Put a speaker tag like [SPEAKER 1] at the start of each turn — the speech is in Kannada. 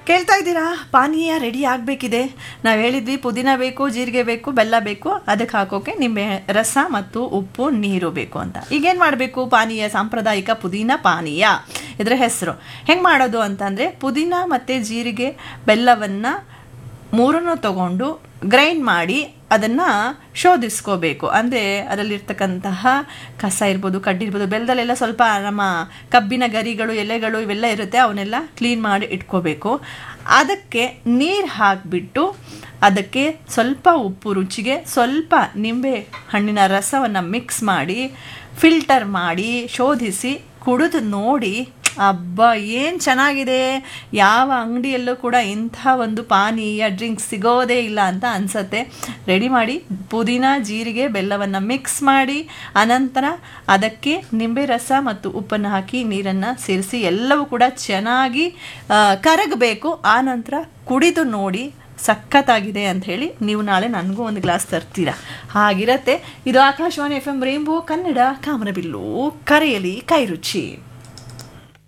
[SPEAKER 1] ಕೇಳ್ತಾ ಇದ್ದೀರಾ ಪಾನೀಯ ರೆಡಿ ಆಗಬೇಕಿದೆ ನಾವು ಹೇಳಿದ್ವಿ ಪುದೀನ ಬೇಕು ಜೀರಿಗೆ ಬೇಕು ಬೆಲ್ಲ ಬೇಕು ಅದಕ್ಕೆ ಹಾಕೋಕೆ ನಿಂಬೆ ರಸ ಮತ್ತು ಉಪ್ಪು ನೀರು ಬೇಕು ಅಂತ ಈಗೇನು ಮಾಡಬೇಕು ಪಾನೀಯ ಸಾಂಪ್ರದಾಯಿಕ ಪುದೀನ ಪಾನೀಯ ಇದರ ಹೆಸರು ಹೆಂಗೆ ಮಾಡೋದು ಅಂತಂದರೆ ಪುದೀನ ಮತ್ತು ಜೀರಿಗೆ ಬೆಲ್ಲವನ್ನು ಮೂರನ್ನು ತಗೊಂಡು ಗ್ರೈಂಡ್ ಮಾಡಿ ಅದನ್ನು ಶೋಧಿಸ್ಕೋಬೇಕು ಅಂದರೆ ಅದರಲ್ಲಿರ್ತಕ್ಕಂತಹ ಕಸ ಇರ್ಬೋದು ಕಡ್ಡಿ ಇರ್ಬೋದು ಬೆಲ್ಲದಲ್ಲೆಲ್ಲ ಸ್ವಲ್ಪ ನಮ್ಮ ಕಬ್ಬಿನ ಗರಿಗಳು ಎಲೆಗಳು ಇವೆಲ್ಲ ಇರುತ್ತೆ ಅವನ್ನೆಲ್ಲ ಕ್ಲೀನ್ ಮಾಡಿ ಇಟ್ಕೋಬೇಕು ಅದಕ್ಕೆ ನೀರು ಹಾಕಿಬಿಟ್ಟು ಅದಕ್ಕೆ ಸ್ವಲ್ಪ ಉಪ್ಪು ರುಚಿಗೆ ಸ್ವಲ್ಪ ನಿಂಬೆ ಹಣ್ಣಿನ ರಸವನ್ನು ಮಿಕ್ಸ್ ಮಾಡಿ ಫಿಲ್ಟರ್ ಮಾಡಿ ಶೋಧಿಸಿ ಕುಡಿದು ನೋಡಿ ಅಬ್ಬಾ ಏನು ಚೆನ್ನಾಗಿದೆ ಯಾವ ಅಂಗಡಿಯಲ್ಲೂ ಕೂಡ ಇಂಥ ಒಂದು ಪಾನೀಯ ಡ್ರಿಂಕ್ಸ್ ಸಿಗೋದೇ ಇಲ್ಲ ಅಂತ ಅನಿಸತ್ತೆ ರೆಡಿ ಮಾಡಿ ಪುದೀನ ಜೀರಿಗೆ ಬೆಲ್ಲವನ್ನು ಮಿಕ್ಸ್ ಮಾಡಿ ಅನಂತರ ಅದಕ್ಕೆ ನಿಂಬೆ ರಸ ಮತ್ತು ಉಪ್ಪನ್ನು ಹಾಕಿ ನೀರನ್ನು ಸೇರಿಸಿ ಎಲ್ಲವೂ ಕೂಡ ಚೆನ್ನಾಗಿ ಆ, ಕರಗಬೇಕು ಆನಂತರ ಕುಡಿದು ನೋಡಿ ಸಖತ್ತಾಗಿದೆ ಅಂತ ಹೇಳಿ ನೀವು ನಾಳೆ ನನಗೂ ಒಂದು ಗ್ಲಾಸ್ ತರ್ತೀರಾ ಹಾಗಿರತ್ತೆ ಇದು Akashvani F M Rainbow Kannada ಕಾಮನಬಿಲ್ಲು ಕರೆಯಲಿ ಕೈ ರುಚಿ